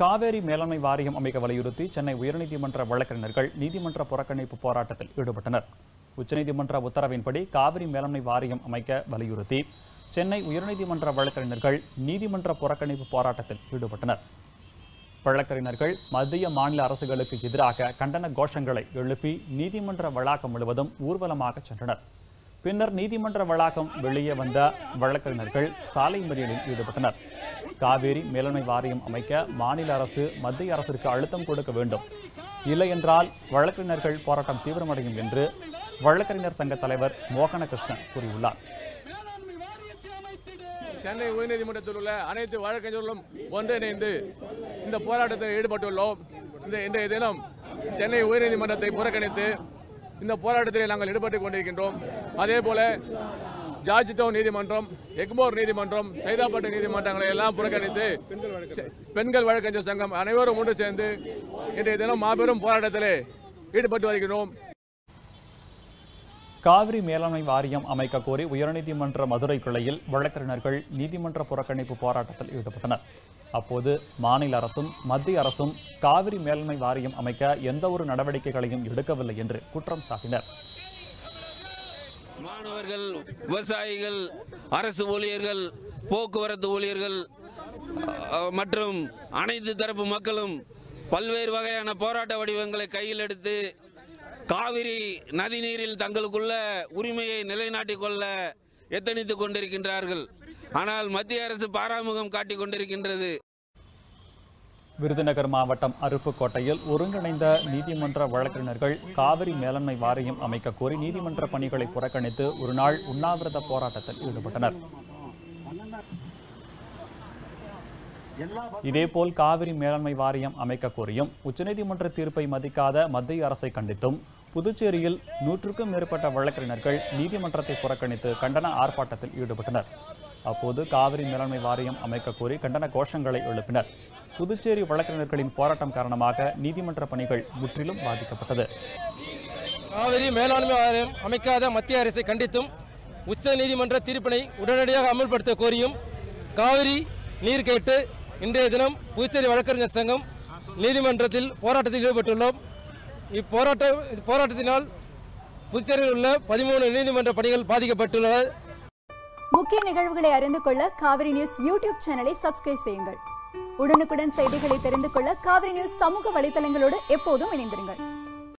காவேரி மேலாண்மை வாரியம் அமைக்க வலியுறுத்தி சென்னை உயர்நீதிமன்ற வழக்கறிஞர்கள் நீதிமன்ற புறக்கணிப்பு போராட்டத்தில் ஈடுபட்டனர் உச்சநீதிமன்ற உத்தரவின்படி காவிரி மேலாண்மை வாரியம் அமைக்க வலியுறுத்தி சென்னை உயர்நீதிமன்ற வழக்கறிஞர்கள் நீதிமன்ற புறக்கணிப்பு போராட்டத்தில் ஈடுபட்டனர் வழக்கறிஞர்கள் மத்திய மாநில அரசுகளுக்கு எதிராக கண்டன கோஷங்களை எழுப்பி நீதிமன்ற வளாகம் முழுவதும் ஊர்வலமாக சென்றனர் பின்னர் நீதிமன்ற வளாகம் வெளியே வந்த வழக்கறிஞர்கள் சாலை மறியலில் ஈடுபட்டனர் காவேரி மேலாண்மை வாரியம் அமைக்க மாநில அரசு மத்திய அரசிற்கு அழுத்தம் கொடுக்க வேண்டும் இல்லையென்றால் வழக்கறிஞர்கள் போராட்டம் தீவிரமடையும் என்று வழக்கறிஞர் சங்க தலைவர் மோகனகிருஷ்ணன் கூறியுள்ளார் சென்னை உயர்நீதிமன்றத்தில் உள்ள அனைத்து வழக்கறிஞர்களும் ஒன்றிணைந்து இந்த போராட்டத்தில் ஈடுபட்டுள்ளோம் இந்த இன்றைய தினம் சென்னை உயர்நீதிமன்றத்தை புறக்கணித்து இந்த போராட்டத்தில் நாங்கள் ஈடுபட்டுக் கொண்டிருக்கின்றோம் அதே போல ஜார்ஜ் டவுன் நீதிமன்றம் எக்மோர் நீதிமன்றம் சைதாப்பட்டு நீதிமன்றங்களை எல்லாம் புறக்கணித்து செ- பெண்கள் வழக்கறிஞர் சங்கம் அனைவரும் ஒன்று சேர்ந்து இன்றைய தினம் மாபெரும் போராட்டத்திலே ஈடுபட்டு வருகிறோம் காவிரி மேலாண்மை வாரியம் அமைக்க கோரி உயர்நீதிமன்ற மதுரை கிளையில் வழக்கறிஞர்கள் நீதிமன்ற புறக்கணிப்பு போராட்டத்தில் ஈடுபட்டனர் அப்போது மாநில அரசும் மத்திய அரசும் காவிரி மேலாண்மை வாரியம் அமைக்க எந்த ஒரு நடவடிக்கைகளையும் எடுக்கவில்லை என்று குற்றம் சாட்டினர் மாணவர்கள் விவசாயிகள் அரசு ஊழியர்கள் போக்குவரத்து ஊழியர்கள் அஹ், மற்றும் அனைத்து தரப்பு மக்களும் பல்வேறு வகையான போராட்ட வடிவங்களை கையில் எடுத்து காவிரி நதிநீரில் தங்களுக்குள்ள உரிமையை நிலைநாட்டிக் கொள்ள எத்தனித்துக் கொண்டிருக்கின்றார்கள் ஆனால் மத்திய அரசு பாராமுகம் காட்டிக் கொண்டிருக்கின்றது விருதுநகர் மாவட்டம் அருப்புக்கோட்டையில் ஒருங்கிணைந்த நீதிமன்ற வழக்கறிஞர்கள் காவிரி மேலாண்மை வாரியம் அமைக்க கோரி நீதிமன்ற பணிகளை புறக்கணித்து ஒரு நாள் உண்ணாவிரத போராட்டத்தில் ஈடுபட்டனர் இதேபோல் காவிரி மேலாண்மை வாரியம் அமைக்க கோரியும் உச்சநீதிமன்ற தீர்ப்பை மதிக்காத மத்திய அரசை கண்டித்தும் புதுச்சேரியில் நூற்றுக்கும் மேற்பட்ட வழக்கறிஞர்கள் நீதிமன்றத்தை புறக்கணித்து கண்டன ஆர்ப்பாட்டத்தில் ஈடுபட்டனர் அப்போது காவிரி மேலாண்மை வாரியம் அமைக்க கோரி கண்டன கோஷங்களை எழுப்பினர் புதுச்சேரி வழக்கறிஞர்களின் போராட்டம் காரணமாக நீதிமன்ற பணிகள் முற்றிலும் பாதிக்கப்பட்டது காவிரி மேலாண்மை வாரியம் அமைக்காத மத்திய அரசை கண்டித்தும் உச்ச நீதிமன்ற தீர்ப்பினை உடனடியாக அமல்படுத்த கோரியும் காவிரி நீர் கேட்டு இன்றைய தினம் புதுச்சேரி வழக்கறிஞர் சங்கம் நீதிமன்றத்தில் போராட்டத்தில் ஈடுபட்டுள்ளோம் இப்போராட்ட போராட்டத்தினால் புதுச்சேரியில் உள்ள பதிமூணு நீதிமன்ற பணிகள் பாதிக்கப்பட்டுள்ளன முக்கிய நிகழ்வுகளை அறிந்து கொள்ள காவிரி நியூஸ் யூடியூப் சேனலை சப்ஸ்கிரைப் செய்யுங்கள் உடனுக்குடன் செய்திகளை தெரிந்து கொள்ள காவிரி நியூஸ் சமூக வலைதளங்களோடு எப்போதும் இணைந்திருங்கள்